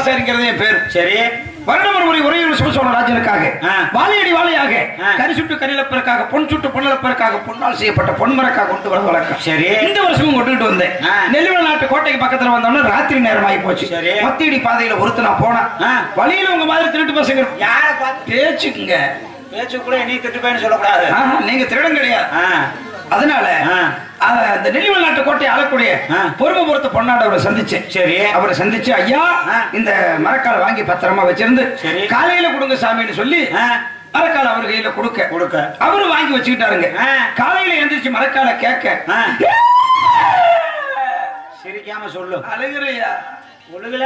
ஆசாரிங்கிறது என் பேர் சரி வருடம் ஒரு முறை உரையூர் சிவசோழ ராஜனுக்காக ஆ. வாழையடி வாழையாக ஆ. கரி சுட்டு கரியிலப்பதற்காக பொன் சுட்டு பொன்னிலப்பதற்காக பொன்னால் செய்யப்பட்ட பொன்மரக்காக கொண்டு வர வழக்கம் சரி. இந்த வருஷமும் கொண்டுட்டு வந்தேன் ஆ. நெல்லிமலை நாட்டு கோட்டைக்கு பக்கத்துல வந்தோம்னா ராத்திரி நேரம் ஆகி போச்சு சரி. மத்தியடி பாதையில ஒருத்த நான் போனேன் ஆ. வழியில உங்க மாதிரி திருட்டு பசங்க இருக்கும். யார பார்த்து பேச்சுக்குங்க பேச்சு கூட நீ திட்டுப்பேன்னு சொல்லக்கூடாது ஆஹா, நீங்க திருடம் கிடையாது ஆ, அதனால ஆ. அத- அந்த நெல்லிமலை நாட்டு கோட்டையை ஆளக்கூடிய ஆ. பொறுமபுரத்து பொன்னாட அவரை சந்திச்சேன் சரி அவரை சந்திச்சு ஐயா ஆ. இந்த மரக்கால வாங்கி பத்திரமா வச்சிருந்து சரி. காலையில கொடுங்க சாமின்னு சொல்லி ஆ, மரக்கால அவர் கையில கொடுக்க கொடுக்க அவரு வாங்கி வச்சுக்கிட்டாருங்க ஆ. காலையில எந்திரிச்சு மரக்கால கேட்க ஆ. சிரிக்காம சொல்லு அழுகிறையா ஒழுகுல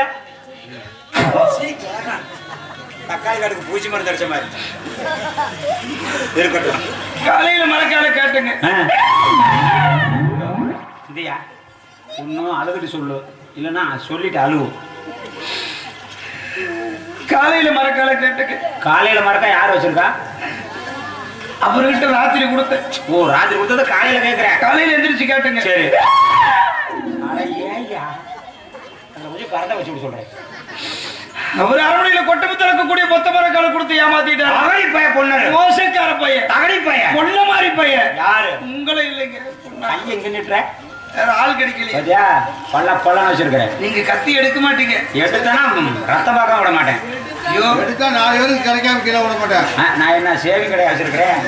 தக்காளி காட்டுக்கு பூச்சி மருந்து அடிச்ச மாதிரி இருக்கட்டும் காலையில மரக்கால கேட்டுங்க இதையா இன்னும் அழுதுட்டு சொல்லு இல்லைன்னா சொல்லிட்டு அழுவு காலையில மரக்கால கேட்டுங்க காலையில மறக்க யார் வச்சிருக்கா அவர்கிட்ட ராத்திரி கொடுத்த ஓ ராத்திரி கொடுத்தது காலையில கேக்குறேன் காலையில எந்திரிச்சு கேட்டுங்க சரி அட ஏய்யா அதில் கொஞ்சம் கரண்டை வச்சு விட சொல்றேன் அவர் அரவணையில கொட்டமுத்த இருக்கக்கூடிய பொத்த மரக்கால கொடுத்து ஏமாத்திட்டாரு தகடி பைய பொண்ணு மோசக்கார பையன் தகடி பைய கொள்ள மாதிரி பையன் யாரு உங்களை இல்லைங்க கையை எங்க நிட்டுற வேற ஆள் கிடைக்கலையே பாத்தியா பல்ல பள்ளம் வச்சிருக்கிறேன் நீங்க கத்தி எடுக்க மாட்டீங்க எடுத்தனா ரத்தம் பார்க்க விட மாட்டேன் ஐயோ எடுத்தா நாலு பேருக்கு கிடைக்காம கீழே விட மாட்டேன் ஆ, நான் என்ன சேவிங் கடை வச்சிருக்கிறேன்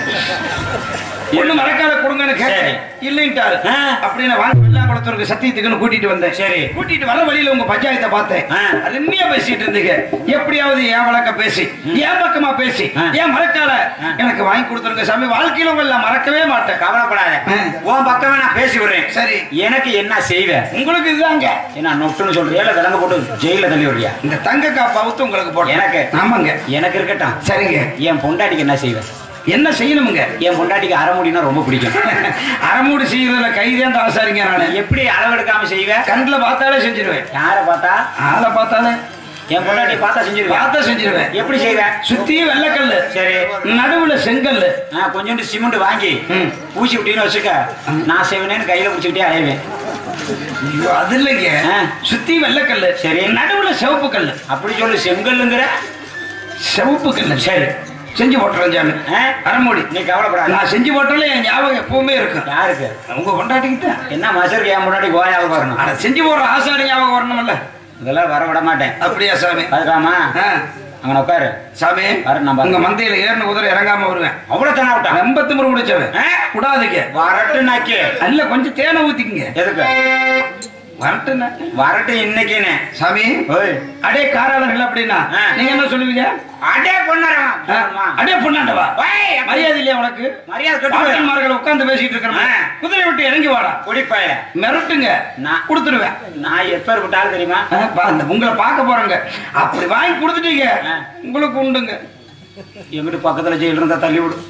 ஒண்ணு மறக்காத கொடுங்கன்னு கேட்டேன் சரி. இல்லைன்ட்டாரு ஆ. அப்படின்னு வாங்க வெள்ளாங்குளத்தூருக்கு சத்தியத்துக்குன்னு கூட்டிட்டு வந்தேன் சரி. கூட்டிட்டு வர வழியில உங்க பஞ்சாயத்தை பார்த்தேன் ஆ. அருமையா பேசிட்டு இருந்தீங்க எப்படியாவது என் வழக்க பேசி என் பக்கமா பேசி ஆ. என் மறக்கால ஆ. எனக்கு வாங்கி கொடுத்துருங்க சாமி வாழ்க்கையில உங்களை மறக்கவே மாட்டேன் கவலைப்படாத ஆ. உன் பக்கமே நான் பேசி விடுறேன் சரி எனக்கு என்ன செய்வேன் உங்களுக்கு இதுதாங்க என்ன நொட்டுன்னு சொல்றியா இல்ல விலங்க போட்டு ஜெயில தள்ளி விடுறியா இந்த தங்க காப்பு அவுத்து உங்களுக்கு போட்டேன் எனக்கு? ஆமாங்க எனக்கு இருக்கட்டும் சரிங்க என் பொண்டாட்டிக்கு என்ன செய்வேன் என்ன செய்யணுமுங்க என் பொண்டாட்டிக்கு அரை முடினா ரொம்ப பிடிக்கும் அரைமூடி செய்யறதுல கைதான் ஆசாரிங்க நானு எப்படி அளவெடுக்காம செய்வேன் கண்ணுல பார்த்தாலே செஞ்சிருவேன் யாரை பார்த்தா ஆளை பார்த்தாலே என் பொண்டாட்டி பார்த்தா செஞ்சிருவேன் பார்த்தா செஞ்சிருவேன் எப்படி செய்வேன் சுத்தியும் வெள்ளக்கல்லு சரி நடுவுல செங்கல்லு நான் கொஞ்சோண்டு சிமெண்ட் வாங்கி ம். பூசி விட்டீங்கன்னு வச்சுக்க நான் செய்வேனேன்னு கையில பிடிச்சிக்கிட்டே அலைவேன் ஐயோ, அது இல்லைங்க ஆ. சுத்தி வெள்ளக்கல்லு சரி. நடுவுல சிவப்பு கல்லு அப்படி சொல்லு செங்கல்லுங்கிற சிவப்பு கல்லு சரி செஞ்சு போட்டுறேன் சாமி ஆ? அரைமூடி நீ கவலைப்படாத நான் செஞ்சு போட்டாலே என் ஞாபகம் எப்பவுமே இருக்கும் யாருக்கு உங்க கொண்டாட்டிக்கிட்ட என்ன மசருக்கு என் முன்னாடி கோயாவுக்கு வரணும் ஆனா செஞ்சு போடுற ஆசாரி ஞாபகம் வரணும்ல இதெல்லாம் வர விட மாட்டேன் அப்படியா சாமி அதுக்காமா ஆ. அங்க உட்காரு சாமி வர நான் உங்க பாரு. மந்தையில ஏறின குதிரை இறங்காம வருவேன் அவ்வளவு தானே விட்டான் ரொம்ப திமிரு பிடிச்சவன் ஆ? விடாதீங்க வரட்டு நாக்கி அல்ல கொஞ்சம் தேனை ஊத்திக்கங்க எதுக்கு வரட்டுண்ணா வரட்டு இன்னைக்குன்னு சாமி ஓய் அடே காராளர்கள் அப்படின்னா ஆ. நீங்க என்ன சொல்லுவீங்க அடே ஆ? பொண்ணரவன் அடே பொண்ணாண்டவா ஓய், மரியாதை இல்லையா உனக்கு மரியாதை கட்டு பாட்டன்மார்கள் உட்கார்ந்து பேசிட்டு இருக்கிற ஆ. குதிரை விட்டு இறங்கி வாடா குடிப்பாய மிரட்டுங்க நான் கொடுத்துருவேன் நான் எப்பேர் விட்டாலும் தெரியுமா ஆ, பா- இந்த உங்களை பார்க்க போறேங்க அப்படி வாங்கி கொடுத்துட்டீங்க ஆ. உங்களுக்கு உண்டுங்க எங்கிட்ட பக்கத்துல ஜெயில் இருந்தா தள்ளி விடு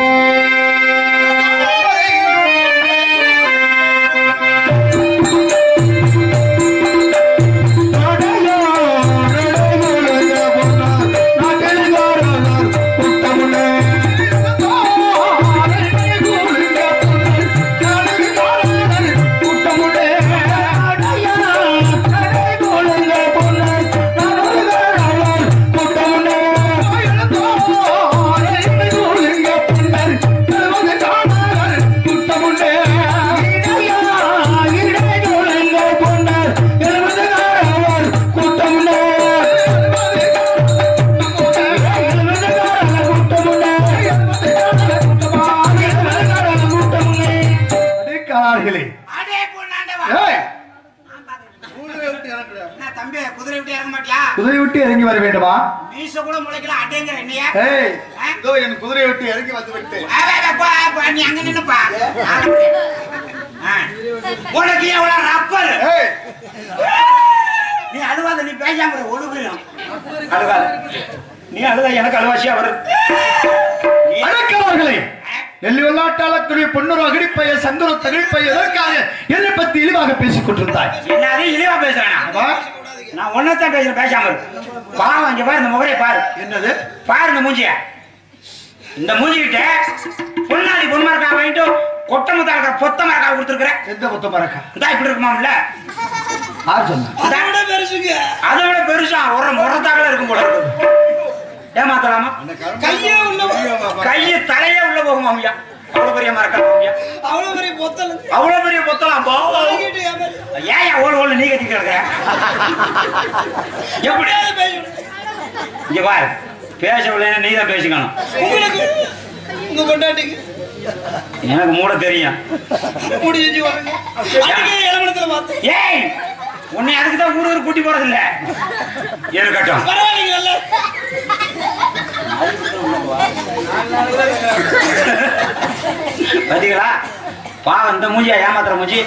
கார்களே அடே பொண்ணாண்டவா ஏய், ஊரை விட்டு இறக்குறேன் என்ன தம்பி குதிரை விட்டு இறங்க மாட்டியா குதிரை விட்டு இறங்கி வர வேண்டுமா மீச கூட முளைக்கல அடேங்கிற என்னையா ஏய் இதோ என் குதிரையை விட்டு இறங்கி வந்து விட்டு ஆ, வே, வே, போ, போ, நீ அங்க நின்னுப்பா ஆ. உனக்கு எவ்வளவு ரப்பர் ஏய் நீ அழுவாத நீ பேசாம இரு, ஒழுகுறோம் அழுகாத நீ அழுதா எனக்கு அழுவாசியா வரும் நீ- அடக்கவர்களே நெல்லி வெள்ளாட்டாளக்குரிய பொன்னுரு அகிடிப்பைய சந்துரு தகிழ்ப்பைய எதற்காக என்னை பத்தி இழிவாக பேசிக் கொண்டிருந்தாய் என்னது இழிவா பேசுறேனா நான் ஒன்னதான் பேசுறேன் பேசாம இரு பாவம் இங்க பாரு இந்த முகரைய பாரு என்னது பாரு இந்த மூஞ்சிய இந்த மூஞ்சிக்கிட்ட பொன்னாடி பொண்ணு மரக்கா வாங்கிட்டு கொட்டை முத்தா இருக்கிற பொத்த மரக்கா கொடுத்துருக்குறேன் எந்த புத்த மரக்கா இந்தா இப்படி இருக்குமாம்ல ஆர் சொன்னா அதை விட பெருசுங்க அதை விட பெருசா ஒரு அந்த கரும்பு கையே உள்ள பெரியவங்க பாரு. கைய தலையே உள்ள போகும் மாமியா அவ்வளவு பெரிய மரக்கா மாமியா அவ்வளவு பெரிய பொத்தல் அவ்வளவு பெரிய பொத்தலாம் போ வாங்கிட்டு என் மேல ஏன் ஓடு ஓடு நீ கட்டிட்டு இருக்க எப்படி எப்படியாவது பேசணும் இங்க பாரு பேசவில்லை நீ தான் பேசிக்கணும் உங்களுக்கு உங்க கொண்டாட்டிக்கு எனக்கு மூட தெரியும் முடி செஞ்சு வரங்க அதுக்கே இளமணத்துல பார்த்தேன் ஏய் உன்னை அதுக்கு தான் ஊருக்கு கூட்டி போறது இல்ல இருக்கட்டும் பரவாயில்லைங்கல்ல பாத்தீங்களா பாவம் இந்த மூஞ்சியா ஏமாத்துற மூஞ்சி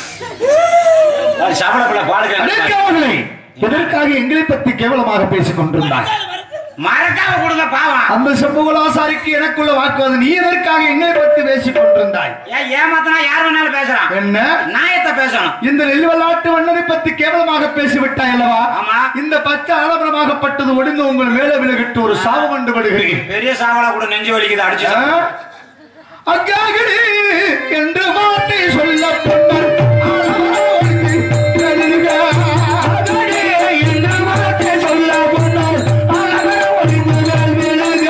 சபல பிள்ளை பாலுக்கு அடக்காமலே எதற்காக எங்களை பற்றி கேவலமாக பேசிக் கொண்டிருந்தாய் மறக்காம கொடுங்க பாவம் அந்த செம்புகளாசாரிக்கு எனக்குள்ள வாக்குவாதம் நீ எதற்காக எங்களை பற்றி பேசிக் கொண்டிருந்தாய் ஏன் ஏமாத்தினா யார் வேணாலும் பேசலாம் என்ன நாயத்தை பேசணும் இந்த நெல்வலாட்டு வண்ணனை பற்றி கேவலமாக பேசிவிட்டாய் அல்லவா ஆமா. இந்த பச்சை ஆலமரமாகப்பட்டது ஒடிந்து உங்கள் மேல விலகிட்டு ஒரு சாபம் என்று விடுகிறேன் பெரிய சாவலா கூட நெஞ்சு வலிக்குது அடிச்சு அக்காகடி என்று வார்த்தை சொல்ல பொன்னர் ஆலமரமொழிந்து நெடுகாதடி என்று வார்த்தை சொல்ல பொன்னர் ஆலமரமொழிந்து நெல்விழுக.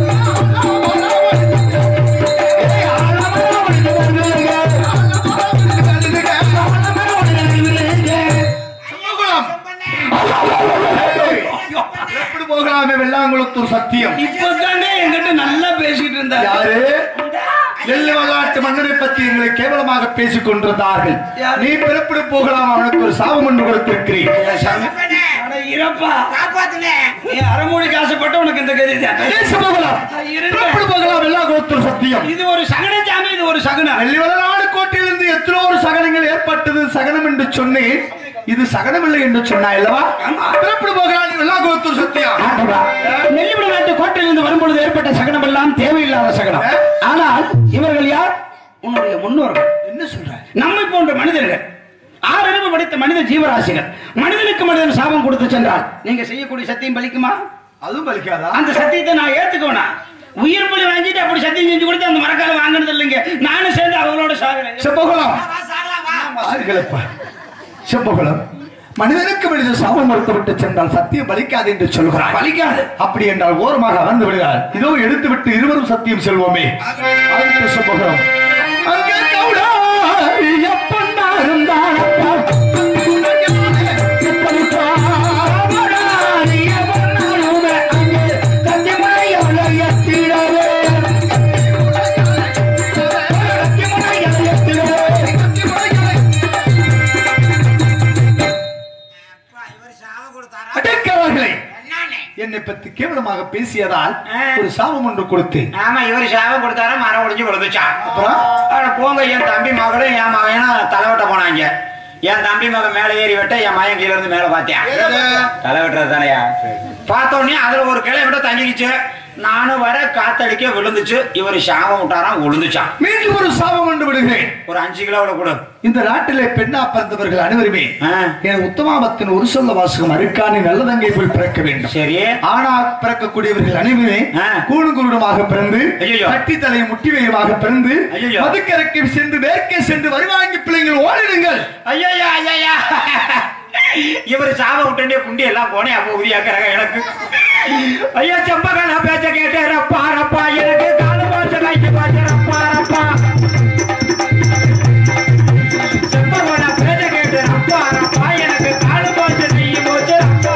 ஏய், ஆலமரமொழிந்து நெல்விழுக. ஆலமரமொழிந்து நெல்விழுக. ஆலமரமொழிந்து நெல்விழுக. சுமகுலம். ஏய், எப்படி போகலாமே வெள்ளாங்குளத்தூர் சத்தியம் இப்பதானே என்கிட்ட நல்லா பேசிட்டு இருந்தாரு யாரு நெல்லு விளையாட்டு மன்னரை பற்றி எங்களை கேவலமாக பேசிக் கொண்டிருந்தார்கள் யார்? நீ பிறப்பிடு போகலாம் அவனுக்கு ஒரு சாபம் என்று கொடுத்திருக்கிறேன் அட இறப்பா நீ அரைமொழிக்கு ஆசைப்பட்ட உனக்கு இந்த கதி தான் பேச போகலாம் இருங்க. பிறப்பிடு போகலாம் எல்லா குலத்தூர் சத்தியம் இது ஒரு சகன ஜாமி இது ஒரு சகனம் நெல்லி வளநாடு கோட்டையிலிருந்து எத்தனோ ஒரு சகனங்கள் ஏற்பட்டது சகனம் என்று சொன்னேன் இது சகனமில்லை என்று சொன்னாய் அல்லவா பிறப்பிடு போகலாம் நீ எல்லா குலத்தூர் சத்தியம் நெல்லிபுரம் நாட்டு கோட்டையிலிருந்து வரும்பொழுது ஏற்பட்ட சகனம் எல்லாம் தேவையில்லாத சகனம் ஆனால் இவர்கள் யார் உன்னுடைய முன்னோர்கள் என்ன சொல்ற நம்மை போன்ற மனிதர்கள் ஆறறிவு படித்த மனித ஜீவராசிகள் மனிதனுக்கு மனிதன் சாபம் கொடுத்து சென்றால் நீங்க செய்யக்கூடிய சத்தியம் பலிக்குமா அதுவும் பலிக்காதா அந்த சத்தியத்தை நான் ஏத்துக்கவேனா உயிர் பலி வாங்கிட்டு அப்படி சத்தியம் செஞ்சு கொடுத்து அந்த மரக்கால வாங்கினது இல்லைங்க நானும் சேர்ந்து அவங்களோட சாகுறேன் செம்பகுலம் ஆறுகளப்பா செம்பகுலம் மனிதனுக்கு மனித சாபம் மறுத்துவிட்டு சென்றால் சத்தியம் பலிக்காது என்று சொல்கிறார் பலிக்காது அப்படி என்றால் ஓரமாக அமர்ந்து விடுகிறார் இதோ எடுத்து விட்டு இருவரும் சத்தியம் செல்வோமே ஆதித்த செம்பகுலம் அங்கே கவுடா எப்பண்ணா இருந்தாரப்பா இப்படி பாவடா, நீ எவனாலுமே அங்கே கத்திமலையால எத்திடவே. கத்திமலையால எத்திடவே. அடக்கவர்களே என்னை பத்தி கேவலமாக பேசியதால் ஒரு சாபம் ஒன்று கொடுத்தேன் ஆமா இவர் சாபம் கொடுத்தாரு மரம் ஒடிஞ்சு விழுந்துச்சான் அப்புறம் அட போங்க என் தம்பி மகளும் என் மகனும் தலைவட்ட போனாங்க என் தம்பி மகன் மேல ஏறி வெட்ட என் மகன் கீழ இருந்து மேல பாத்தியான் தலை வெட்டுறது தானையா பார்த்தோன்னே அதுல ஒரு கிளை விட தங்கிடுச்சு நானும் வர காத்தடிக்க விழுந்துச்சு இவர் சாபம் விட்டாராம் விழுந்துச்சான் மீண்டும் ஒரு சாபம் ஒன்று விடுகிறேன் ஒரு அஞ்சு கிலோவோட கொடு இந்த நாட்டிலே பெண்ணா பிறந்தவர்கள் அனைவருமே ஆ, என் உத்தமாபத்தின் ஒரு சொல்ல வாசகம் அருக்கானி நல்லதங்கை போல் பிறக்க வேண்டும் சரி ஆனா பிறக்கக்கூடியவர்கள் அனைவருமே ஆ. கூணுங்குருடமாக பிறந்து ஐயையோ. கட்டி தலையும் முட்டிவையுமாக பிறந்து ஐயையோ. மதுக்கரைக்கு சென்று மேற்கே சென்று வருவாங்கி பிள்ளைங்கள் ஓடிடுங்கள் ஐயா ஐயா இவர் சாப விட்டே குண்டி எல்லாம் போனேன் அப்போ உரியாக்குறாங்க எனக்கு ஐயா செம்பகால பேச்ச கேட்டேன் ரப்பா ரப்பா எனக்கு காலு பாச்ச கைக்கு பாச்ச ரப்பா ரப்பா செம்பகால பேச்ச கேட்டேன் ரப்பா ரப்பா எனக்கு காலு பாச்ச கைக்கு போச்சு ரப்பா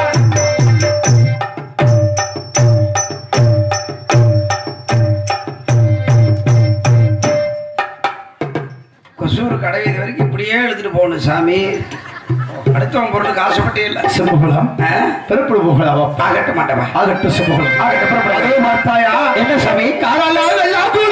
கொசூர் கடை இது வரைக்கும் இப்படியே எடுத்துட்டு போகணும் சாமி அடுத்தவன் பொருளுக்கு ஆசைப்பட்டே இல்லை சிம்பகுலம் ஆ? பிறப்பிடு போகலாம் அப்பா ஆகட்ட மாட்டேன் ஆகட்டும் சிம்பகுலம் ஆகட்டும், புறப்படு. அதே மாத்தாயா என்ன சாமி காலால வெள்ளாம் கூட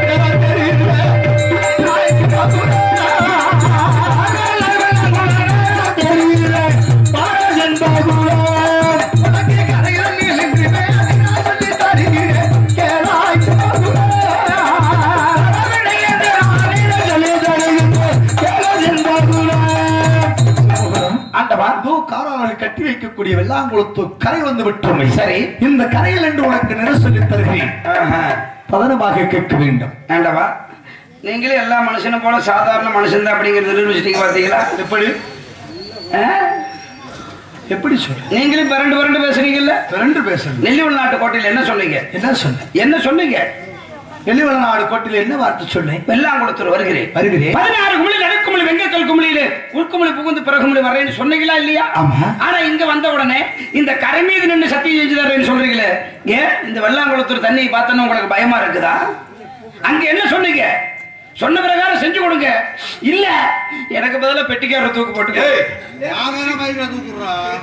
ஆண்டவா அதோ காராளர்கள் கட்டி வைக்கக்கூடிய வெள்ளாங்குளத்து கரை வந்து விட்டோமே சரி. இந்த கரையில் என்று உனக்கு நிற சொல்லித் தருகிறேன் ஆஹா. பதனமாக கேட்க வேண்டும் ஆண்டவா நீங்களே எல்லா மனுஷனும் போல சாதாரண மனுஷன் தான் அப்படிங்கிறது நிரூபிச்சிட்டீங்க பார்த்தீங்களா எப்படி ஆ? எப்படி சொல்ற நீங்களும் பிறண்டு பிறண்டு பேசுறீங்கல்ல ரெண்டு பேசுறது நெல்லி உள்நாட்டு கோட்டையில் என்ன சொன்னீங்க என்ன சொன்னேன் என்ன சொன்னீங்க வெளிவள நாடு கோட்டில் என்ன வார்த்தை சொன்னேன் வெள்ளாங்குளத்தூர் வருகிறேன் வருகிறேன் பதினாறு குமிழி நடுக்குமிழி வெங்கக்கல் குமிழியிலே உட்குமிழி புகுந்து பிறகுமிழி வர்றேன்னு சொன்னீங்களா இல்லையா ஆமா. ஆனா இங்க வந்த உடனே இந்த கரை மீது நின்று சத்தியம் செஞ்சு தர்றேன்னு சொல்றீங்களே ஏன் இந்த வெள்ளாங்குளத்தூர் தண்ணியை பார்த்தோன்னு உங்களுக்கு பயமா இருக்குதா அங்க என்ன சொன்னீங்க சொன்ன பிரகாரம் செஞ்சு கொடுங்க இல்ல எனக்கு பதிலா பெட்டிக்கார தூக்கு போட்டு நான் தானே மயில தூக்குறான்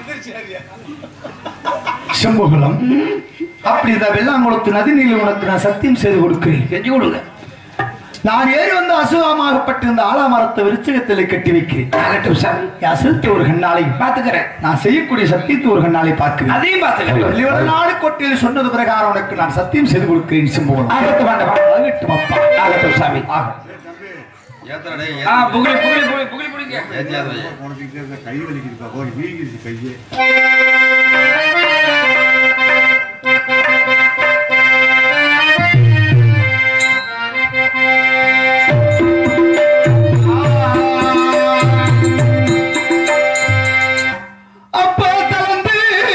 செம்புகுளம் அப்படி இந்த வெள்ளாங்குளத்து நதி நீரில் உனக்கு நான் சத்தியம் செய்து கொடுக்கிறேன் செஞ்சு கொடுங்க நான் ஏறி வந்து அசுகமாகப்பட்டிருந்த ஆலமரத்தை விருச்சகத்தில் கட்டி வைக்கிறேன் ஆகட்டும் சாமி என் அசுரத்தை ஒரு கண்ணாலை பாத்துக்கிறேன் நான் செய்யக்கூடிய சத்தியத்தை ஒரு கண்ணாலை பார்க்கிறேன் அதையும் பாத்துக்கிறேன் வெளிவள நாடு கோட்டையில் சொன்னது பிரகாரம் உனக்கு நான் சத்தியம் செய்து கொடுக்கிறேன் செம்புகுளம் ஆகட்டும் ஆண்டவா. ஆகட்டும் அப்பா ஆகட்டும் சாமி ஏத்தடா டேய், ஆ புகழி புகழி புகழி புகழி புடிங்க ஏத்தியாவது வை. உனக்கு இருக்க கை வலிக்குதுப்பா போய் வீங்கிருச்சு கையே அப்பா கலந்து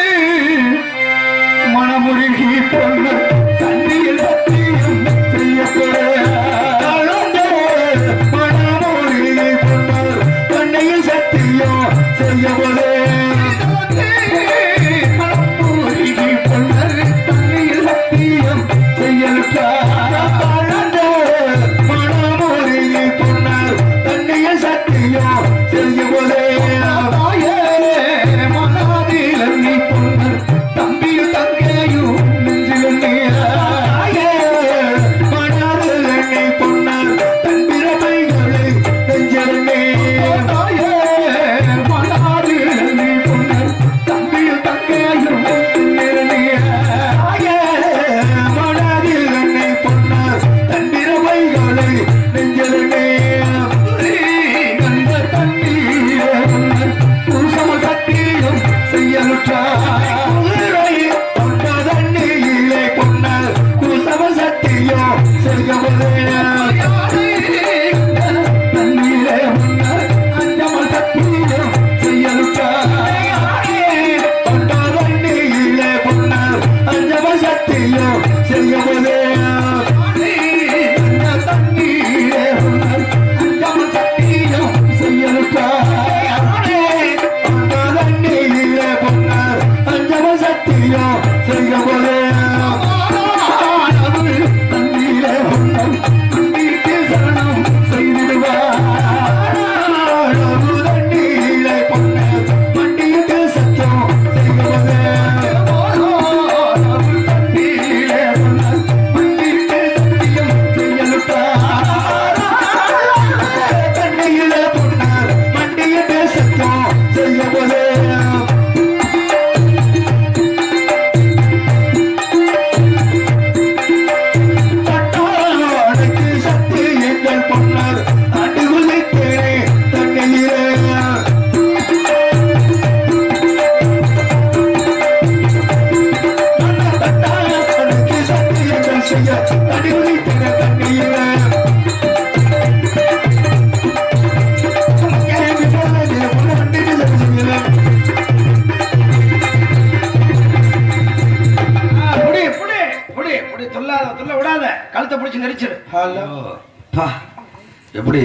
மனமுருகி பொண்ணு தண்ணியில் சத்தியம் செய்யப்பட கலந்து மனமுருகி பொண்ணு தண்ணியில் சத்தியம் செய்யப்பட மனமுருகி பொண்ணு தண்ணியில் சத்தியம் செய்யலுற்றார் கலந்து மனமுருகி பொண்ணு தண்ணியில் சத்தியம் செய்யப்பட மனதில் நீ பொண்ணு தம்பியும் தங்கையும் நெஞ்சில் நீராயே மனதில் நீ பொண்ணு தன்பிறமைகளை நெஞ்சில் நீராயே மனதில் நீ பொண்ணு தம்பியும் தங்கையும் நெஞ்சில் நீராயே மனதில் நீ பொண்ணு தன்பிறமைகளை நெஞ்சில் நீராயே கண்ட தண்ணீரே புருஷம சத்தியம் செய்யலுற்றாய் கொண்ட தண்ணீரிலே கொண்ட குசம சத்தியம் செய்யவதே தண்ணீரே முன்னர் அஞ்சம சத்தியம் செய்யலுற்றாய் கொண்ட தண்ணீரிலே கொண்ட அஞ்சம சத்தியம் செய்யவதே தண்ணீரே முன்னர் அஞ்சம சத்தியம் செய்யலுற்றாய் தண்ணீரிலே பொன்னர் அஞ்சம சத்தியம் செய்யவதே தண்ணீரே பொன்னர் தண்ணீருக்கு சரணம் செய்திடுவார் தண்ணீரிலே பொன்னர் தண்ணீருக்கு சத்தியம் செய்யவதே தண்ணீரிலே பொன்னர் தண்ணீருக்கு சத்தியம் செய்யலுட்டார் தண்ணீரிலே பொன்னர் மண்டியிட்டு சத்தியம் செய்யவதே பட்டாளனுக்கு சக்தி எங்கள் பொன்னர் அடிகுலை தேரே தண்ணீரே பட்டாளனுக்கு சக்தி எங்கள் செய்ய அடிகுலை தேரே தண்ணீரே கேள்வி போனது உணவண்டில் செய்கிறேன் ஆ, புடி புடி புடி புடி துள்ளாத துள்ள விடாத கழுத்தை பிடிச்சு நெரிச்சிரு பா, எப்படி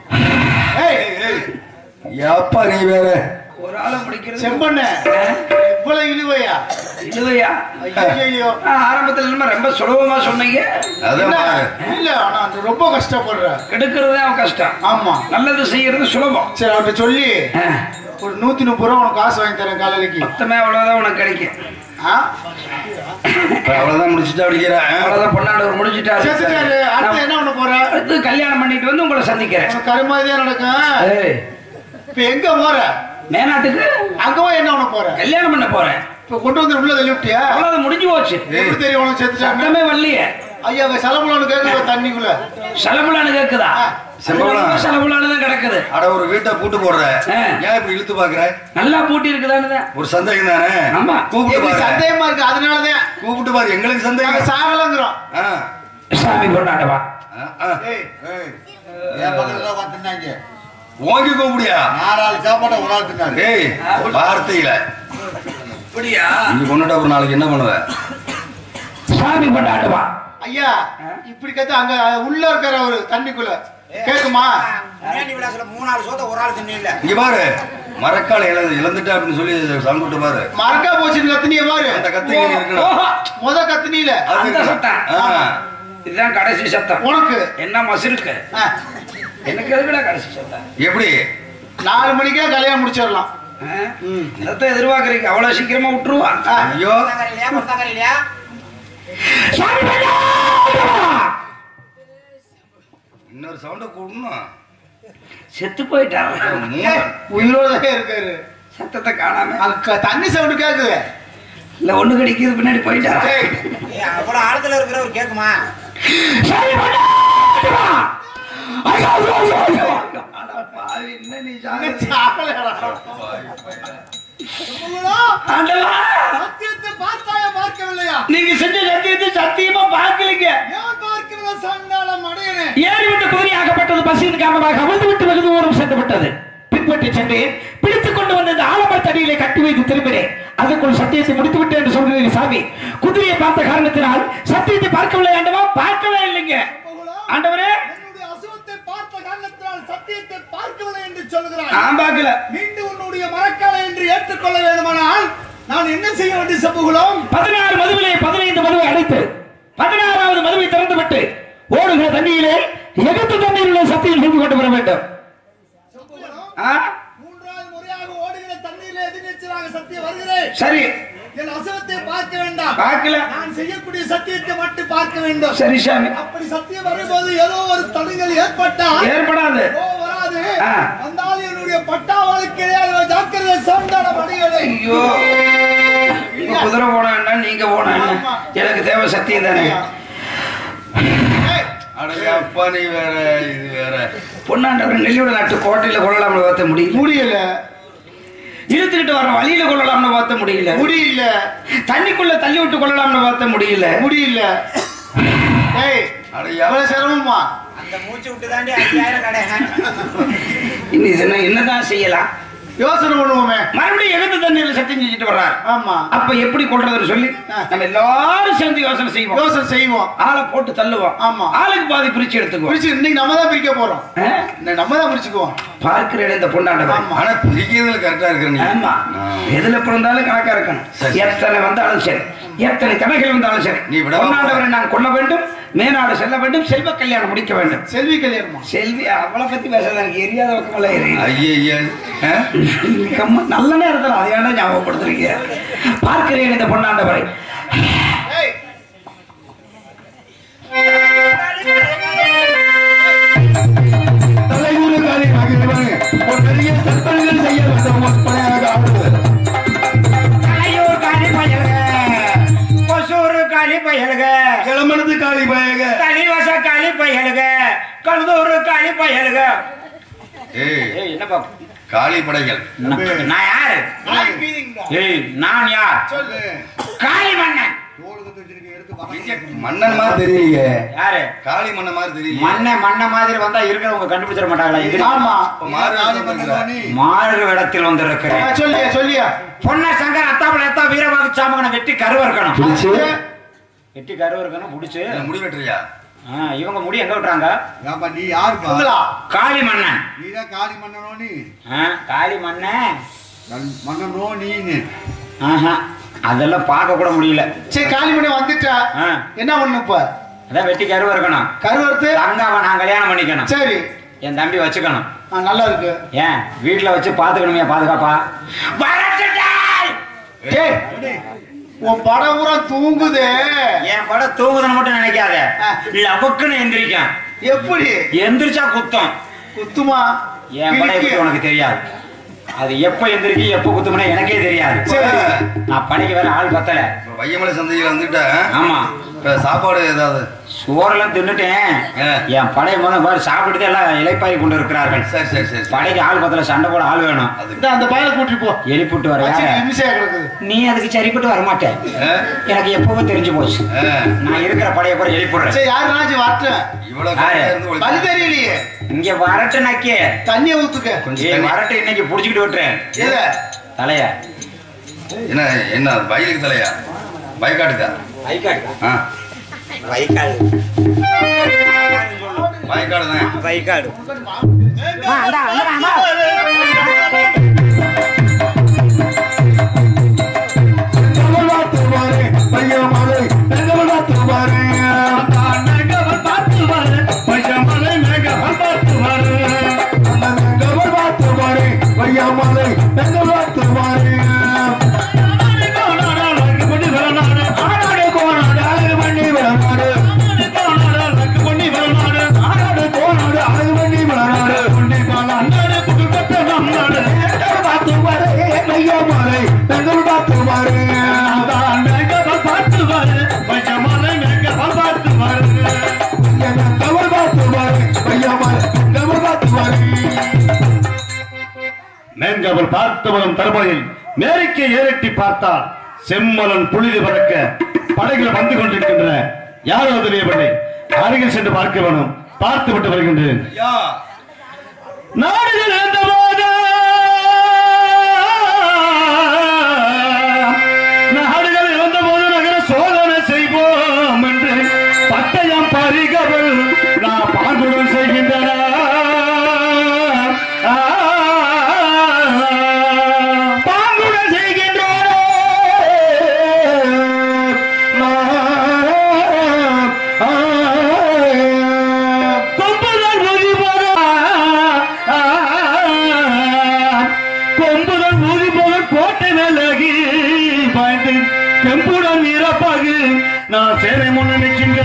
எப்பா நீ வேற ஒரு ஆளை முடிக்கிறது செம்பண்ண இவ்வளவு இழுவையா இல்லையா ஐயோ ஆ, ஆரம்பத்துல என்னமோ ரொம்ப சுலபமா சொன்னீங்க அதான் பாரு. இல்ல ஆனா அது ரொம்ப கஷ்டப்படுறேன் கெடுக்கிறது தான் கஷ்டம் ஆமா நல்லது செய்யறது சுலபம் சரி அவர்கிட்ட சொல்லி ஆ, ஒரு நூத்தி முப்பது ரூபா உனக்கு காசு வாங்கி தரேன் காலையிலக்கு மொத்தமே அவ்வளவுதான் உனக்கு கிடைக்கும் ஆ? இப்ப அவ்வளவுதான் முடிச்சுட்டு அப்படிங்கிறேன் அவ்வளவுதான் பொண்ணாண்டவர் முடிச்சிட்டாரு சேர்த்துட்டாரு. அடுத்து என்ன பண்ண போற அடுத்து கல்யாணம் பண்ணிட்டு வந்து உங்களை சந்திக்கிறேன் உனக்கு கருமாதிரியா நடக்கும் ஏய், இப்ப எங்க போற மேனாட்டுக்கு அங்க போய் என்ன பண்ண போற கல்யாணம் பண்ண போறேன் இப்ப கொண்டு வந்து உள்ள தள்ளி விட்டியா அவ்வளவு முடிஞ்சு போச்சு எப்படி தெரியும் உனக்கு செத்துட்டாங்க சட்டமே வரலையே ஐயா அங்க செலவுலன்னு கேட்குற தண்ணிக்குள்ள செலவுலான்னு கேக்குதா செலவுலா? செலவுலான்னு தான் கிடக்குது அட ஒரு வீட்டை பூட்டு போடுற ஆ. ஏன் இப்படி இழுத்து பாக்குற நல்லா பூட்டி இருக்குதான்னு ஒரு சந்தேகம் தானே ஆமா. கூப்பிட்டு எனக்கு பாரு சந்தேகமா இருக்கு அதனாலதான் கூப்பிட்டு பாரு எங்களுக்கு நாங்க சந்தேகம் சாகலங்கிறோம் ஆ. சாமி கொண்டாடவா ஆ, ஆ. ஏய் ஏய் என் பக்கத்துல பார்த்துனாங்க ஓங்கி கூப்பிடியா நாலு சாப்பாட்டை ஒரு ஆள் தின்னாரு ஏய் வார்த்தையில அப்படியா இங்க கொண்டுட்டா அப்புறம் நாளைக்கு என்ன பண்ணுவ சாமி கொண்டாடுவா ஐயா இப்படி கத்து அங்க உள்ள இருக்கிற ஒரு தண்ணிக்குள்ள கேக்குமா முன்னாடி விழாசுல மூணாவது சோத்த ஒரு ஆள் தின்னு இல்ல இங்க பாரு மரக்கால் இழந்து இழந்துட்டா அப்படின்னு சொல்லி சவுண்ட் விட்டு பாரு மறக்கா போச்சுன்னு கத்துனிய பாரு அந்த கத்து இங்க இருக்கணும் ஓஹோ, முத கத்துனியில அது அந்த இருக்கணும். சத்தம். ஆ. இதுதான் கடைசி சத்தம் உனக்கு என்ன மசிருக்கு ஆ, எனக்கு எதுக்குடா கடைசி சத்தம் எப்படி நாலு மணிக்கே கல்யாணம் முடிச்சிடலாம் ஆ? அதைத்தான் எதிர்பார்க்கறீங்க அவ்வளவு சீக்கிரமா விட்டுருவான் ஐயோ இல்லையா கொடுத்தாங்க இல்லையா சாமி கொண்டாடுவா. இன்னொரு சவுண்ட கூடணும் செத்து போயிட்டான் மூணு உயிரோட தான் இருக்காரு சத்தத்தை காணாம அங்க க- தண்ணி சவுண்டு கேக்குது இல்ல ஒண்ணு கிடைக்குது பின்னாடி போயிட்டான் ஏய், ஏய், அவ்வளவு ஆழத்துல இருக்கிறவர் கேக்குமா சாமி கொண்டாடுவா. ஐயோ, ஐயோ, ஐயோ, ஐயோ. அட பாவி, என்ன நீ சாமி? சாவலடா. ஆண்டவா, சத்தியத்தை பார்த்தாயா பார்க்கவில்லையா நீங்க செஞ்ச சத்தியத்தை சத்தியமா பார்க்கலீங்க ஏன் பார்க்கவில்லை சண்டாளம் அடையனே ஏறி விட்டு குதிரையாகப்பட்டது பசியின் காரணமாக அவிழ்ந்து விட்டு வெகு தூரம் சென்று விட்டது பின்பற்றி சென்றேன் பிடித்துக் கொண்டு வந்த இந்த ஆலமரத் தடியிலே கட்டி வைத்து திரும்பினேன் அதற்குள் சத்தியத்தை முடித்து விட்டேன் என்று சொல்கிறீர்கள் சாமி குதிரையை பார்த்த காரணத்தினால் சத்தியத்தை பார்க்கவில்லை ஆண்டவா பார்க்கவே இல்லைங்க ஆண்டவரே என்னுடைய அசுவத்தை பார்த்த காரணத்தினால் சத்தியத்தை பார்க்கவில்லை என்று சொல்கிறாய் நான் பார்க்கல மீண்டும் உன்னுடைய மரக்காலை என்று ஏற்றுக்கொள்ள வேண்டுமானால் நான் என்ன செய்ய வேண்டிய சமூகம் பதினாறு மதுவிலே பதினைந்து மதுவை அடைத்து பதினாறாவது மதுவை திறந்து விட்டு ஓடுகிற தண்ணியிலே எகத்து தண்ணீரில் சத்தியம் செய்து கொண்டு வர வேண்டும் ஆ? மூன்றாவது முறையாக ஓடுகிற தண்ணீரில் எதிர்நீச்சலாக சத்தியம் வருகிறேன் சரி என் அசுவத்தை பார்க்க வேண்டாம் பார்க்கல நான் செய்யக்கூடிய சத்தியத்தை மட்டும் பார்க்க வேண்டும் சரி சாமி அப்படி சத்தியம் வரும்போது ஏதோ ஒரு தடங்கள் ஏற்பட்டால் ஏற்படாது ஓ வராது ஆ. வந்தால் என்னுடைய பட்டாவாளுக்கு இடையாக ஜாக்கிரதை சந்தான பணிகளை ஐயோ இப்ப குதிரை போனா என்ன நீங்க போனா என்ன ஆமா. எனக்கு தேவை சத்தியம் தானே அடங்க அப்பா நீ வேற இது வேற பொன்னாண்டவர் நெல்லியோட நாட்டு கோட்டையில கொள்ளலாம்னு பார்த்த முடியல முடியல இழுத்துக்கிட்டு வர வழியில கொள்ளலாம்னு பார்த்த முடியல முடியல தண்ணிக்குள்ள தள்ளி விட்டு கொள்ளலாம்னு பார்த்த முடியல முடியல ஏய் அடையா இவ்வளவு சிரமமா அந்த மூச்சு விட்டு தாண்டி ஐயாயிரம் கடை இனி இது என்ன- என்னதான் செய்யலாம் யோசனை பண்ணுவோமே மறுபடியும் எழுந்து தண்ணியில சத்தியம் செஞ்சுட்டு வர்றார் ஆமா அப்ப எப்படி கொள்றதுன்னு சொல்லி ஆ. நம்ம எல்லாரும் சேர்ந்து யோசனை செய்வோம் யோசனை செய்வோம் ஆளை போட்டு தள்ளுவோம் ஆமா. ஆளுக்கு பாதி பிரிச்சு எடுத்துக்குவோம் பிரிச்சு இன்னைக்கு நம்ம தான் பிரிக்க போறோம் ஆ? இன்னைக்கு நம்ம தான் பிரிச்சுக்குவோம் பார்க்கிற இடம் இந்த பொண்டாண்டவர் ஆமா. ஆனா பிரிக்கிறதுல கரெக்டா இருக்கிற நீ ஆமா ஆ. எதுல பிறந்தாலும் கணக்கா இருக்கணும் சரி. எத்தனை வந்தாலும் சரி எத்தனை தடைகள் வந்தாலும் சரி நீ விடவா பொன்னாண்டவரை நான் கொள்ள வேண்டும் மேனாடு செல்ல வேண்டும் செல்வ கல்யாணம் முடிக்க வேண்டும் செல்வி கல்யாணமா செல்வி அவளை பத்தி பேசாத எனக்கு எரியாத பக்கமெல்லாம் எரியுது. ஐயா ஆ? கம்ம- நல்ல நேரத்தில் அதை ஏன்டா ஞாபகப்படுத்துறீங்க பார்க்கிறேன் இந்த பொன்னாண்டவரை ஏய் தலைமுறை காரியமாக இருப்பாங்க ஒரு பெரிய சற்பனைகள் செய்ய வேண்டும் ஒரு பணியாக ஆடுவது தலையூர் காலி பயல்க கொசூர் காலி பயல்க கிளம்புனது காலி பயக தனிவச காலி பயல்க கழுதூர் காலி பயல்க ஏய் ஏய் என்னப்பா காளி படைகள் நான் நான் யாரு நாய் பீதிங்கடா. ஏய் நான் யார் சொல்லு காளி மன்னன் தோடு கட்டு வச்சிருக்க எடுத்து வா. இங்க மன்னன் மாதிரி தெரியலையே யாரு காளி மன்னன் மாதிரி தெரியல மண்ணை மண்ண மாதிரி வந்தா இருக்கிறவங்க கண்டுபிடிச்சிட மாட்டாங்களா இது ஆமா இப்ப மாறு நாலு வேஷம் மணி பண்ற. மணி. மாறு இடத்தில் வந்திருக்கிறேன் ஆ, சொல்லியா சொல்லியா பொன்ன சங்கர் அத்தாப்புல எத்தா வீரபாகு சாமகனை வெட்டி கருவ இருக்கணும் பிடிச்சு வெட்டி கருவ இருக்கணும் புடிச்சு என்ன முடி வெட்டுறியா ஆ, இவங்க முடி எங்க விட்டுறாங்க ஏப்பா நீ யாருப்பா உங்களா காளி மன்னன் நீதான் காளி மன்னனோ நீ ஆ, காளி மன்னன் நல்- மன்னனோ நீன்னு ஆஹா அதெல்லாம் பார்க்க கூட முடியல சரி காளி மன்னன் வந்துட்டா ஆ, என்ன பண்ணு இப்ப அதான் வெட்டி கருவ இருக்கணும் கருவறுத்து தங்காவை நான் கல்யாணம் பண்ணிக்கணும் சரி என் தம்பி வச்சுக்கணும் ஆ, நல்லா இருக்கு ஏன் வீட்டுல வச்சு பாத்துக்கணுமே பாதுகாப்பா வரட்டுட்டாய்! டேய் உன் படம் பூரா தூங்குதே என் படம் தூங்குதுன்னு மட்டும் நினைக்காத ஆ. லபக்குன்னு எந்திரிக்கும் எப்படி எந்திரிச்சா குத்தம் குத்துமா என் படம் எப்படி கிழிக்கு. உனக்கு தெரியாது அது எப்ப எந்திரிக்கு எப்ப குத்துமனே எனக்கே தெரியாது சரி நான் பணிக்கு வேற ஆள் பத்தல இப்ப வையமலை சந்தையில வந்துட்ட ஆமா இப்ப சாப்பாடு ஏதாவது சோறெல்லாம் தின்னுட்டேன் ஆ. என் படைய முதல் பாரு சாப்பிட்டுட்டு எல்லாம் இலைப்பாய் கொண்டு இருக்கிறார்கள் சரி சரி சரி சரி. படைக்கு ஆள் பத்தல சண்டை போட ஆள் வேணும் அது இந்த அந்த பயலை கூட்டிட்டு போ எலிப்புட்டு வர வச்சு நிமிஷம் கிடக்குது நீ அதுக்கு சரிப்பட்டு வரமாட்டேன் ஆ? எனக்கு எப்பவும் தெரிஞ்சு போச்சு ஆ. நான் இருக்கிற படைய போற எழுப்பிடுறேன் சரி யாருனாச்சும் வரட்டும் இவ்வளவு யாரு? கம்மியா இருந்து வழி ஒழிச்சு. தெரியலையே இங்க வரட்டு நக்கே தண்ணியை ஊத்துக்க கொஞ்சம் ஏய் தண்ணி. வரட்டு இன்னைக்கு புடிச்சுக்கிட்டு விட்டுறேன் எத தலைய என்ன என்ன அது வயலுக்கு தலையா வயக்காட்டுக்கா வைக்காடு ஆ வைக்காடு வயக்காடு தான் வைக்காடு தமிழ்நாட்டுவாரே பையமலை தமிழ்நாட்டுவாரே மேகவல் பார்த்துவாரு பையமலை மேகவல் பார்த்துவாரு தமிழ்நாட்டுவாரே பையமலை தமிழ்நாட்டுவாரே லக்கு பண்ணி வரநாடு ஆனாடு கோனாடு அழகு பண்ணி விளநாடு லக்கு பண்ணி வரநாடு ஆனாடு கோனாடு அழகு பண்ணி விளநாடு கொண்டி பால அண்ணாடு புகழ் பெற்ற நம் நாடு தமிழ்நாட்டுவாரே பையமலை தமிழ்நாட்டுவாரே மேகவல் பார்த்துவாரு பையமலை மேகவல் பார்த்துவாரு தமிழ்நாட்டுவாரே பையமலை தமிழ்நாட்டுவாரே மேங்கவல் பார்த்தவனும் தருமையில் மேரிக்கை ஏறிட்டி பார்த்தால் செம்மலன் புழுதி பறக்க படகில் வந்து கொண்டிருக்கின்றன யாரோ தெரியவில்லை அருகில் சென்று பார்க்க வேணும் பார்த்து விட்டு வருகின்றேன் ஐயா நாடுகள் இருந்தபோது நாடுகள் இருந்தபோது நகர சோதனை செய்வோம் என்று பட்டயம் பறிகவல் நான் பாங்குடன் செய்கின்றன பாங்குடன் செய்கின்றோரோ கொம்புதல் ஊதி போக கொம்புதல் ஊதி போக கோட்டை மேலகி பாய்ந்து கெம்புடன் வீரப்பாகு நான் சேனை முன்ன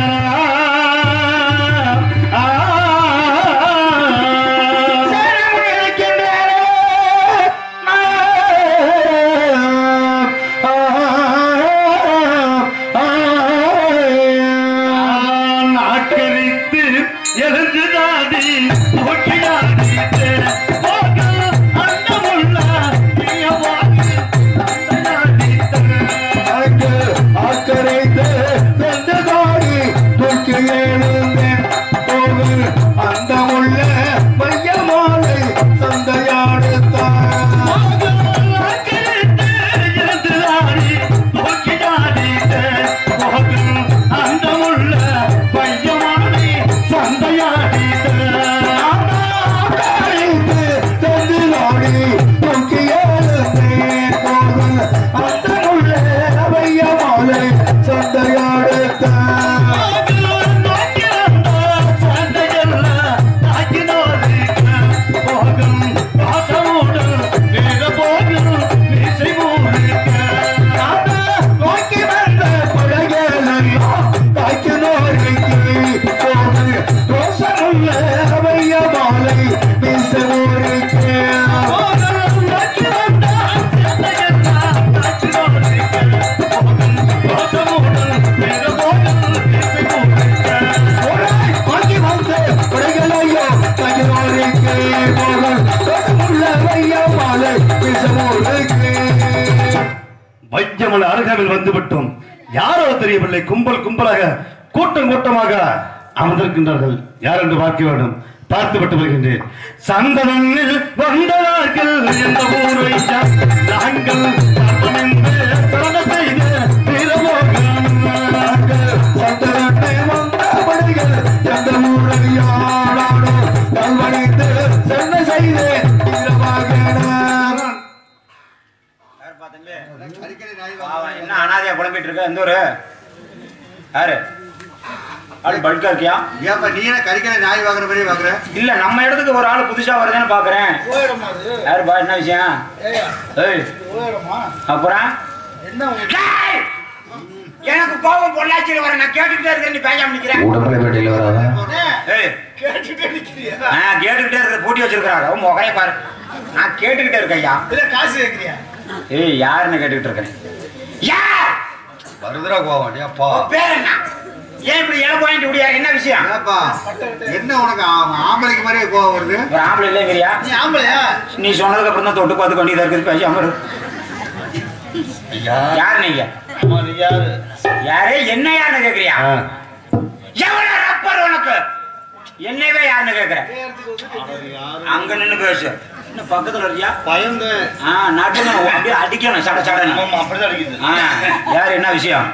நாக்கரித்து எழுந்து தாடி போட்டியாடிட்டு போக அண்டமுள்ள பிரியவாகி அண்டனாடித்து அங்கு ஆக்கரைத்து சென்று தாடி தூக்கி எழுந்தேன் போகு அந்த உள்ள மையமாலை சந்தையாடுத்தான் ஆக்கரைத்து சென்று தாடி தூக்கி எழுந்தேன் போகு அந்த உள்ள மையமாலை சந்தையாடுத்தான் நோக்கி வந்த படகெல்லாம் தாக்கி நோக்கி போகு ரோசமுள்ள அவைய மாலை வீச ஊருக்கு நோக்கி வந்த படகெல்லாம் தாக்கி நோக்கி போகு ரோசமுள்ள அவைய மாலை வீச ஊருக்கு வைத்தியமல அருகாமையில் வந்துவிட்டோம் யாரோ தெரியவில்லை கும்பல் கும்பலாக கூட்டம் கூட்டமாக அமர்ந்திருக்கின்றார்கள் யார் என்று பார்க்க வேண்டும் பார்த்து விட்டு வருகின்றேன் சந்தனத்தில் வந்தவர்கள் எந்த ஊரை நாங்கள் சந்தனென்று சரண செய்த வீரமோகன் சந்தனத்தை வந்த படைகள் எந்த ஊரையாடாடோ கல்வழித்து சென்னை செய்தே வீரவாகனம் பாவம், என்ன அனாதையா புலம்பிட்டு இருக்க எந்த ஊரு யாரு ஆள் பல்கா இருக்கியா ஏப்பா நீ என்ன கறிக்கடை நாய் வாங்குற மாதிரி வாங்குற இல்ல நம்ம இடத்துக்கு ஒரு ஆள் புதுசா வருதுன்னு பாக்குறேன் யாருப்பா என்ன விஷயம் ஏய் அப்புறம் டேய்! எனக்கு கோபம் பொள்ளாச்சியில் வர நான் கேட்டுக்கிட்டே இருக்கேன் நீ பேசாம நிக்கிறேன் உடம்புல வராதா ஏய் கேட்டுட்டே நிக்கிறியா ஆ, கேட்டுக்கிட்டே இருக்க பூட்டி வச்சிருக்கிறாங்க உன் முகைய பாரு நான் கேட்டுக்கிட்டே இருக்கேன் ஐயா இல்ல காசு கேக்குறியா ஏய் யாருன்னு கேட்டுக்கிட்டு இருக்கேன் யார் வருதுடா கோவம் டேப்பா உன் பேர் என்ன ஏன் இப்படி இலை பாயிண்ட் விடியா என்ன விஷயம் ஏப்பா என்ன உனக்கு ஆ- ஆம்பளைக்கு மாதிரியே கோவம் வருது ஒரு ஆம்பளை இல்லைங்கிறியா நீ ஆம்பளையா நீ சொன்னதுக்கு அப்புறம் தான் தொட்டு பார்த்து கொண்டு இருக்குது பேசாம இரு. ஐயா யார் நீங்க ஆமா, நீ யாரு யாரு என்ன யாருன்னு கேக்குறியா ஆ. எவ்வளவு ரப்பர் உனக்கு என்னையவே யாருன்னு கேக்குறேன் அங்க நின்னு பேசு இன்னும் பக்கத்துல இருக்கியா பயந்து ஆ நடுணும் அப்படியே அடிக்கணும் சட சடன்னு ஆமா அப்படிதான் அடிக்குது ஆ யார் என்ன விஷயம்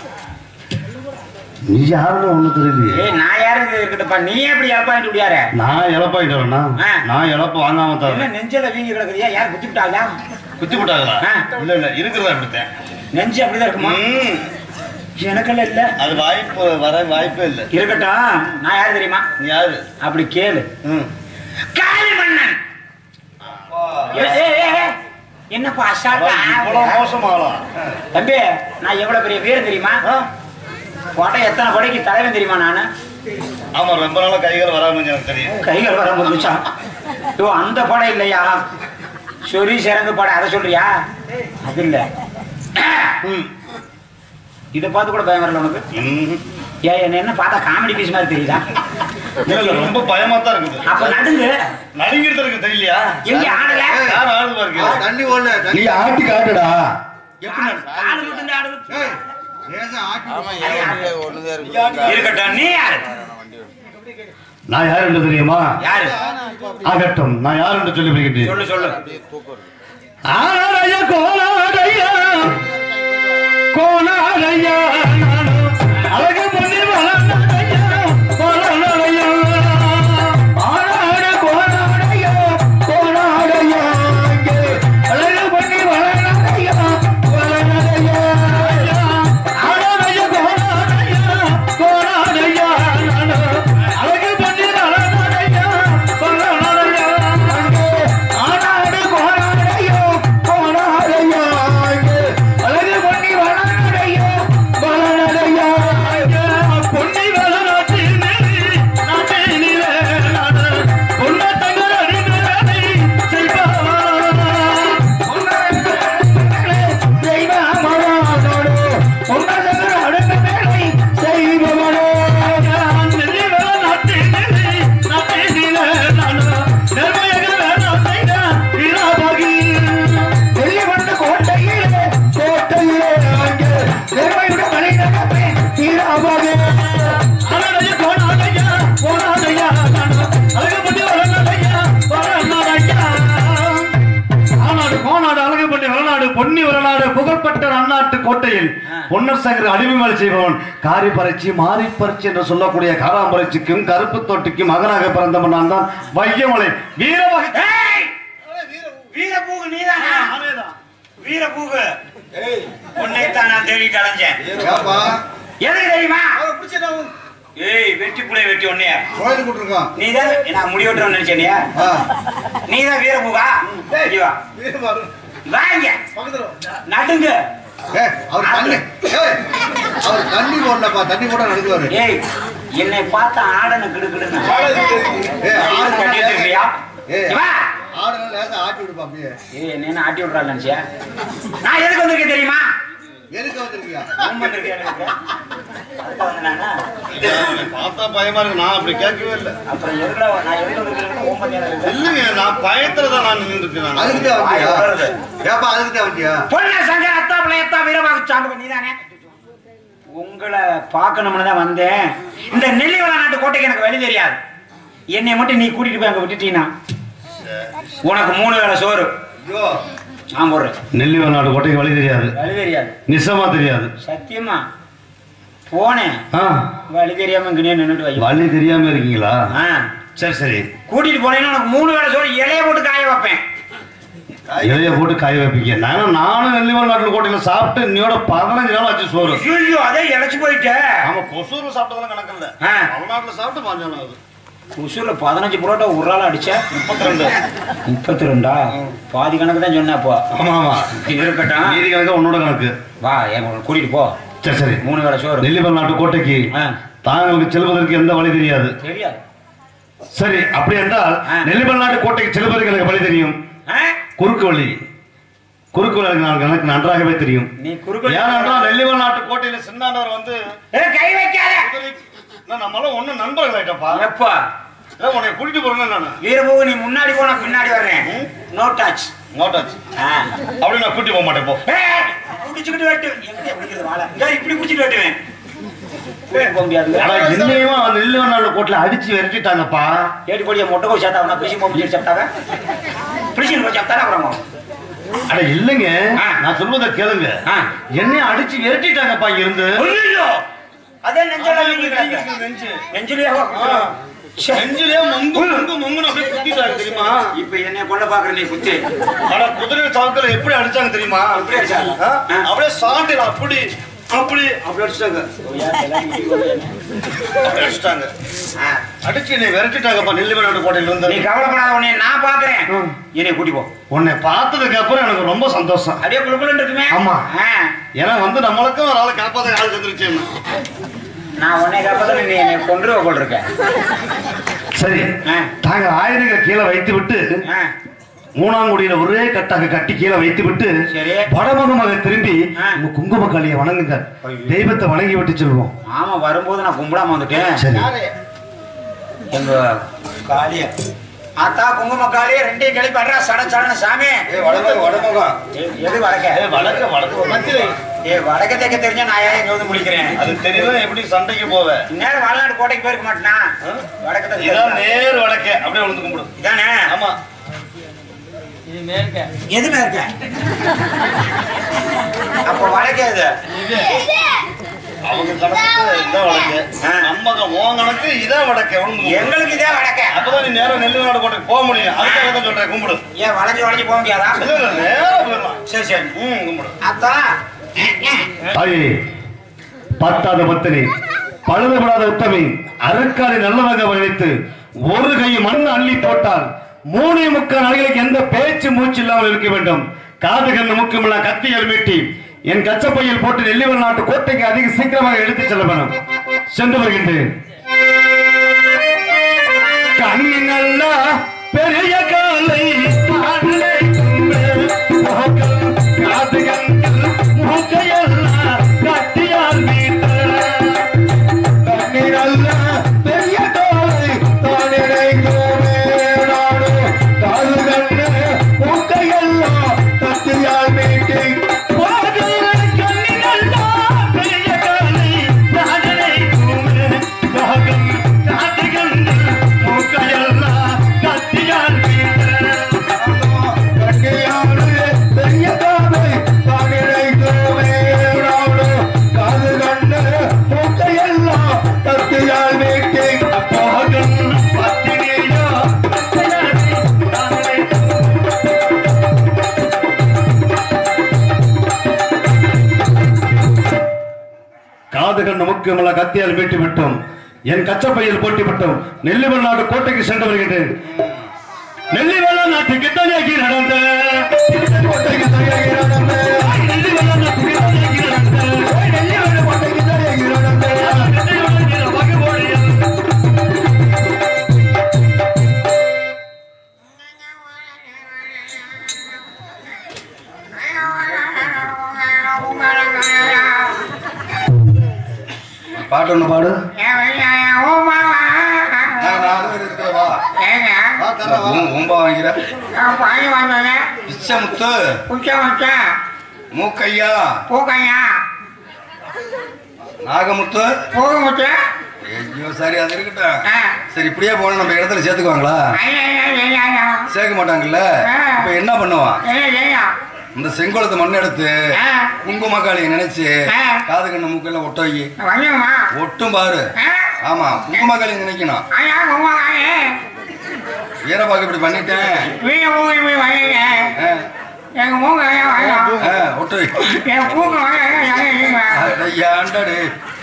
நீ யாருன்னு ஒண்ணு தெரியலையே ஏய் நான் யாருக்கு இருக்கட்டுப்பா நீ எப்படி இழப்பாயிட்டு முடியாரு நான் இழப்பாயிட்டு வரேனா ஆ. நான் இழப்பு வாங்காம என்ன தரேன் நெஞ்சில வீங்கி கிடக்குறியா யார் குத்தி விட்டாங்களா குத்தி விட்டாங்களா ஆ. இல்ல இல்ல இருக்கிறதா இப்படித்தான் நெஞ்சு அப்படிதான் இருக்குமா ம். எனக்கெல்லாம் இல்ல அது வாய்ப்பு வர வாய்ப்பே இல்ல இருக்கட்டும் நான் யார் தெரியுமா நீ யாரு அப்படி கேளு ம். காளி மன்னன் ஏய், ஏய், ஏய், ஏய். என்னப்பா அசால்ட்டா இவ்வளவு மோசமாளா தம்பி நான் எவ்வளவு பெரிய வீரன் தெரியுமா கோட்டை எத்தனை படைக்கு தலைவன் தெரியுமா நானு ஆமா ரொம்ப நாளா கைகள் வராம எனக்கு தெரியும் கைகள் வர முடிச்சா ஐயோ அந்த படம் இல்லையா சொரி சிறங்கு படம் அதை சொல்றியா அது இல்ல ம். இதை பார்த்து கூட பயம் வரல உனக்கு ம். ஏன் என்ன என்ன பார்த்தா காமெடி பீஸ் மாதிரி தெரியுதா இல்ல இல்ல ரொம்ப பயமா தான் இருக்குது அப்ப நடுங்கு நடுங்கிட்டு இருக்கு தெரியலையா எங்க ஆடல யார் ஆடுது பாருங்க தண்ணி ஓடல நீ ஆட்டி காட்டுடா எப்படி நடு- காது மட்டும் தான் ஆடுது. லேசா ஆட்டி இருக்கட்டும் நீ யாரு நான் யார் என்று தெரியுமா யாரு ஆகட்டும் நான் யார் என்று சொல்லி வருகின்றேன் சொல்லு சொல்லு ஆனாடைய கோலாடைய கோலாடைய நானும் அழகு பொண்ணு வளர்ந்தாடைய கோலாடைய ஆனாட கோலாடைய கோலாடைய இங்கே அழகு பொண்ணு வளர்ந்தாடைய கோலாடைய ஆனாடைய கோலாடைய கோலாடைய நானும் அழகு பொண்ணு வளர்ந்தாடைய கோலாடைய அங்கே ஆனாடு கோலாடையோ கோலாடையோ இங்கே அழகு பொன்னி வளனடையோ வளனடையோ இங்கே பொன்னி வளநாட்டிலே நாட்டினிலே நாடு பொன்ன தங்கள் அடிமையை செய்வார் செய்வாமனோடு பொன்ன தங்கள் அடிமையை செய்பவனோ நெல்லி வளநாட்டினிலே நாட்டினிலே நாடு நெல்மையாக வேணாம் செய்த வீராபாகி வெள்ளி கொண்ட கோட்டையிலே கோட்டையிலே அங்கே நெல்மையுடைய மனிதனே வீராபாகி அழகைய கோணாதையா கோணாதையா அழகுபடி வளநாதையா வளநாதையா ஆனாடு கோனாடு அழகுபட்டி வளநாடு பொன்னி வளநாடு புகழ்பெற்ற அந்நாட்டு கோட்டையில் பொன்னர் சங்கர் அடிமைமலை செய்பவன் காரி பறிச்சி மாறி பறிச்சி என்று சொல்லக்கூடிய காராம்பரிச்சிக்கும் கருப்பு தொட்டிக்கும் மகனாக பிறந்தவன் நான் தான் வையமலை வீரவகை ஏய்! வீரபூகு நீதானா வீரபூகு உன்னைத்தான் நான் தேடிட்டு அலைஞ்சேன் ஏப்பா எதுக்கு தெரியுமா அவரை பிடிச்சி நான் ஏய் வெட்டி புடைய வெட்டி ஒன்னே கோயிலுக்கு விட்டுருக்கோம் நீதான் நான் முடி வெட்டுறேன்னு நினைச்சேனியா ஆ நீதான் வீரபூகா இங்க வா வீரபாரு வாங்க பக்கத்துல நடுங்க ஏய் அவர் தண்ணி ஏய் அவர் தண்ணி போடலப்பா தண்ணி போட நடக்குவாரு ஏய் என்னை பார்த்தா ஆடன கிடுக்கிடுன்னு ஏய் ஆடு கட்டிட்டு இருக்கியா ஏய் வா ஆடு லேசா ஆட்டி விடுப்பா அப்படியே ஏய் என்ன ஆட்டி விட்றாள் நினைச்சியா நான் எதுக்கு வந்திருக்கேன் தெரியுமா எதுக்கு வந்திருக்கியா ரொம்ப வந்திருக்கேன் எனக்கு. அதுக்கு வந்து நானா? பார்த்தா பயமா இருக்கு நான் அப்படி கேட்கவே இல்லை அப்புறம் எதுக்குடா நான் எதுக்கு வந்திருக்கேன் ரொம்ப நேரம் இருக்கு. இல்லைங்க நான் பயத்துல தான் நான் நின்று இருக்கேன் அதுக்கு தான் வந்தியா ஏப்பா அதுக்கு தான் வந்தியா பொண்ணு சங்கர் அத்தா பிள்ளையத்தா வீரபாகு சாண்டு நீதானே உங்களை பார்க்கணும்னு தான் வந்தேன் இந்த நெல்லிவள நாட்டு கோட்டைக்கு எனக்கு வழி தெரியாது என்னை மட்டும் நீ கூட்டிட்டு போய் அங்க விட்டுட்டீங்கன்னா உனக்கு மூணு வேளை சோறு ஐயோ நான் போடுறேன் நெல்லி வளநாடு கோட்டைக்கு வழி தெரியாது வழி தெரியாது நிசமா தெரியாது சத்தியமா போனேன் ஆ வழி தெரியாம இங்கேயே நின்னுட்டு வை வழி தெரியாம இருக்கீங்களா ஆ, சரி சரி கூட்டிட்டு போனேன்னா உனக்கு மூணு வேளை சோறு இலைய போட்டு காய வைப்பேன் இலைய போட்டு காய வைப்பீங்க நானும் நானும் நெல்லிவல் நாட்டு கோட்டையில சாப்பிட்டு இன்னையோட பதினஞ்சு நாள் ஆச்சு சோறு ஐயோ அதே இழைச்சு போயிட்ட ஆமா கொசூர்ல சாப்பிட்டதெல்லாம் கணக்கு இல்ல ஆ. தமிழ்நாட்டுல சாப்பிட்டு பாஞ்சு நாள் ஆகுது உசூர்ல பதினஞ்சு புரோட்டா ஒரு ஆள் அடிச்ச முப்பத்தி ரெண்டு முப்பத்தி ரெண்டா பாதி கணக்கு தான் சொன்னேன் அப்போ ஆமா ஆமா இருக்கட்டும் மீதி கணக்கு உன்னோட கணக்கு வா என் கூட கூட்டிட்டு போ சரி சரி மூணு வேளை சோறு நெல்லிவல் நாட்டு கோட்டைக்கு ஆ, தாங்களுக்கு செல்வதற்கு எந்த வழி தெரியாது தெரியாது சரி அப்படி என்றால் ஆ. நெல்லிவல் நாட்டு கோட்டைக்கு செல்வதற்கு எனக்கு வழி தெரியும் ஆ? குறுக்கு வழி குறுக்கு வழி எனக்கு நான் எனக்கு நன்றாகவே தெரியும் நீ குறுக்கு ஏனென்றால் நெல்லிவல் நாட்டு கோட்டையில சின்னாண்டவர் வந்து ஏய், கை வைக்காத நான் நம்மளாம் ஒண்ணு நண்பர்கள் ஆயிட்டப்பா எப்பா ஏன் உன்னை கூட்டிட்டு போறேன்னு நானு வீரபூகு நீ முன்னாடி போனா பின்னாடி வர்றேன் நோ டச் நோட்டாச்சு அப்படி நான் கூட்டி போக மாட்டேன் போ பிடிச்சுக்கிட்டு வெட்டு எங்க பிடிக்கிறது வாழ இங்க இப்படி பிடிச்சிட்டு வெட்டுவேன் கூட்டிட்டு போக முடியாது ஆனா என்னையும் நெல்லுவனால கோட்டில் அடிச்சு விரட்டிட்டாங்கப்பா ஏடி கொடிய முட்டை கோழி சேர்த்தா பிடிச்சி போக சாப்பிட்டாங்க பிடிச்சி போய் சாப்பிட்டாங்க அப்புறமா அட இல்லைங்க ஆ. நான் சொல்வதை கேளுங்க ஆ. என்னையும் அடிச்சு விரட்டிட்டாங்கப்பா இங்க இருந்து ஐயோ! அதே நெஞ்செல்லாம் வீங்கி கிடக்கு. நெஞ்சிலேயே ச்சே. நெஞ்சிலே மங்கு மங்கு மங்குன்னு அப்படியே குத்திட்டாங்க தெரியுமா இப்ப என்னைய கொல்ல பாக்குற நீ குத்தி ஆனா குதிரை சாவுக்கள் எப்படி அடிச்சாங்க தெரியுமா எப்படி அடிச்சாங்க? ஆ? ஆ. அப்படியே சாண்டில் அப்படி அப்படி அப்படி அடிச்சிட்டாங்க அப்படி அடிச்சிட்டாங்க ஆ. அடிச்சு என்னை விரட்டிட்டாங்கப்பா நெல்லிமலோட கோட்டையில நீ இருந்து கவலைப்படாத உன்னை நான் பாக்குறேன் ம். என்னை கூட்டி போ உன்னை பார்த்ததுக்கு அப்புறம் எனக்கு ரொம்ப சந்தோஷம் அப்படியே குழுக்குழுன்னு இருக்குமே ஆமா. ஆ. ஏன்னா வந்து நம்மளுக்கும் ஒரு ஆளை காப்பாத்த ஆள் வந்துருச்சு நான் உன்னை காப்பதான் நீ என்னை கொன்று போல் இருக்க சரி ஆ. தாங்க ஆயுதங்கள் கீழே வைத்து விட்டு ஆ. மூணாங்குடியில ஒரே கட்டாக கட்டி கீழே வைத்து விட்டு சரி. வடமுகமாக திரும்பி ஆ. உங்க குங்குமக்காளியை வணங்குங்க ஐயோ. தெய்வத்தை வணங்கி விட்டு சொல்லுவோம் ஆமா வரும்போது நான் கும்பிடாம வந்துட்டேன் சரி எங்க காளிய ஆத்தா குங்கும காளிய ரெண்டையும் கிளப்பி அட்ரா சட சடன சாமி ஏய் வடமுகம் வடமுகம் ஏய், எது வடக்க வழக்க வழக்க ஏ வடக்க தெக்க தெரிஞ்சா நான் ஏன் இங்க வந்து முழிக்கிறேன் அது தெரியல எப்படி சண்டைக்கு போவேன் நேரம் வாழ்நாடு கோட்டைக்கு போயிருக்க மாட்டேனா வடக்க தெக்க இதான் தெரிஞ்சா. நேர் வடக்க அப்படியே விழுந்து கும்பிடும் இதானே ஆமா எது மேற்க அப்ப வடக்க இது அவங்க கணக்கு இதான் வடக்கு ஆ. நம்ம க- உன் கணக்கு இதான் வடக்க விழுந்து கும்பிடு. எங்களுக்கு இதே வடக்க அப்பதான் நீ நேரம் நெல்லுநாடு கோட்டைக்கு போக முடியும் அதுக்காக தான் சொல்றேன் கும்பிடு ஏன் வளைஞ்சு வளைஞ்சு போக முடியாதா இல்ல, இல்ல, நேரா போயிடலாம் சரி சரி ம் கும்பிடு அத்தா தாயே பத்தாத பத்தினி பழுதுபடாத உத்தமி அருக்காலை நல்லதாக வைத்து ஒரு கை மண் அள்ளி போட்டால் மூணே முக்கால் நாளைகளுக்கு எந்த பேச்சு மூச்சு இல்லாமல் இருக்க வேண்டும் காது கண்ணு முக்கமில்லா கத்திகள் மீட்டி என் கச்சப்பையில் போட்டு நெல்லிவல் நாட்டு கோட்டைக்கு அதிக சீக்கிரமாக எடுத்துச் செல்ல வேணும் சென்று வருகின்றேன் கண்ணினல்ல பெரிய காலை காதலை முகங்கள் காது கண்கள் மூக்கையெல்லாம் கட்டியால் மீட்ட கண்ணினல்ல பெரிய காலை தானிடைந்தோமே நாடு காது கண்ணு மூக்கையெல்லாம் கட்டியால் மீட்டி கண்ணினல்ல பெரிய காலை தானிடைந்தோமே மகன் காது கண்ணு மூக்கையெல்லாம் கட்டியால் மீட்ட கண்ணியாடு பெரிய காலை தானிடைந்தோமே நாடு காது கண்ணு மூக்கையெல்லாம் கத்தியால் மீட்டி மகன் பத்தினியா காது கண்ணு முக்கியமல்ல கத்தியால் மீட்டி விட்டோம் என் கச்சப்பையில் போட்டி விட்டோம் நெல்லிமல் நாடு கோட்டைக்கு சென்று வருகின்றேன் நெல்லிமல நாட்டுக்கு தனியாகி நடந்த கோட்டைக்கு தனியாகி நடந்த நெல்லிமல நாட்டுக்கு தனியாகி நடந்த நெல்லிமல கோட்டைக்கு தனியாகி நடந்த நெல்லிமல வகுபோடிய பாட்டு ஒண்ணு பாடு நாங்க நாலு பேர் இருக்கிறவா உம்பா வாங்கிற பிச்சை முத்து மூக்கையா நாகமுத்து ஐயோ சரி அது இருக்கட்டும் சரி இப்படியே போனா நம்ம இடத்துல சேர்த்துக்குவாங்களா சேர்க்க மாட்டாங்கல்ல இப்ப என்ன பண்ணுவான் இந்த செங்கோலத்தை மண் எடுத்து குங்குமக்காளியை நினைச்சு காது கண்ணு மூக்கெல்லாம் ஒட்ட வை ஒட்டும் பாரு ஆமா குங்குமக்காளியை நினைக்கணும் வீரபாக்கு இப்படி பண்ணிட்டேன் ஆ, ஆ, ஒட்டு வை ஐயா, ஆண்டாடு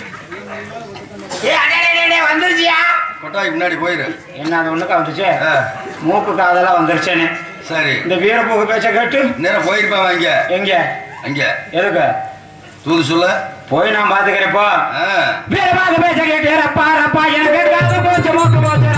வந்துருச்சியா கொட்டாய்க்கு முன்னாடி போயிரு என்ன அது ஒண்ணுக்கா வந்துச்சு ஆ, மூக்கு காதெல்லாம் வந்துருச்சேன்னு சரி இந்த வீரப்பூக்கு பேச்ச கேட்டு நேரம் போயிருப்பான் இங்க எங்க அங்க எதுக்கு தூது சொல்ல போய் நான் பாத்துக்கிறேன் இப்போ ஆ, வீரமாக பேச்ச கேட்டு ரப்பா ரப்பா எனக்கு காது போச்சு மூக்கு போச்சு